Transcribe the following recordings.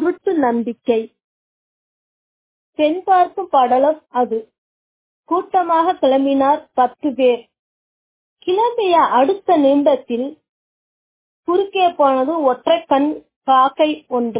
குருட்டு நம்பிக்கை பெண் பார்க்கும் படலம் அது கூட்டமாக கிளம்பினார் பத்து பேர் கிளம்பிய அடுத்த நிமிடத்தில் குறுக்கே போனது ஒற்றை கண் காக்கை ஒன்று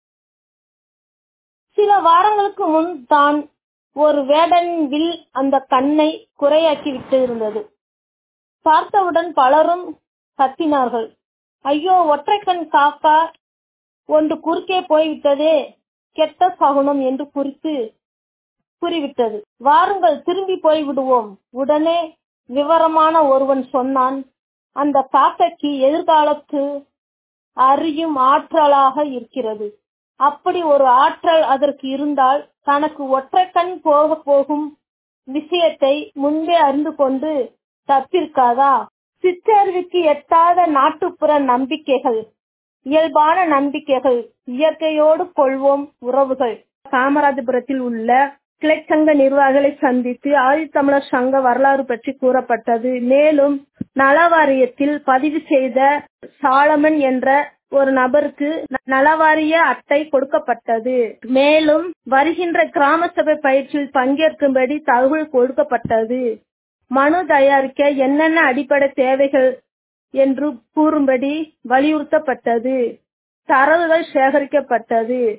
சில வாரங்களுக்கு முன் தான் ஒரு வேடனின் வில் அந்த கண்ணை குறையாக்கி விட்டிருந்தது பார்த்தவுடன் பலரும் கத்தினார்கள் ஐயோ ஒற்றை கண் காக்கா ஒன்று குறுக்கே போய்விட்டதே கெட்ட சகுனம் என்று குறித்து கூறிவிட்டது வாருங்கள் திரும்பி போய் விடுவோம் உடனே விவரமான ஒருவன் சொன்னான் அந்த காக்கைக்கு எதிர்காலத்து அறியும் ஆற்றலாக இருக்கிறது அப்படி ஒரு ஆற்றல் அதற்கு இருந்தால் தனக்கு ஒற்றை கண் போக போகும் விஷயத்தை முன்பே அறிந்து கொண்டு தப்பிருக்காதா சிற்றறிவுக்கு எட்டாத நாட்டுப்புற நம்பிக்கைகள் இயல்பான நம்பிக்கைகள் இயற்கையோடு கொள்வோம் உறவுகள் காமராஜபுரத்தில் உள்ள கிளைச்சங்க நிர்வாகிகளை சந்தித்து ஆதித்தமிழர் சங்க வரலாறு பற்றி கூறப்பட்டது மேலும் நலவாரியத்தில் பதிவு செய்த சாலமன் என்ற ஒரு நபருக்கு நலவாரிய அட்டை கொடுக்கப்பட்டது மேலும் வருகின்ற கிராம சபை பயிற்சியில் பங்கேற்கும்படி தகவல் கொடுக்கப்பட்டது மனு தயாரிக்க என்னென்ன அடிப்படை தேவைகள் என்று கூறும்படி வலியுறுத்தப்பட்டது தரவுகள் சேகரிக்கப்பட்டது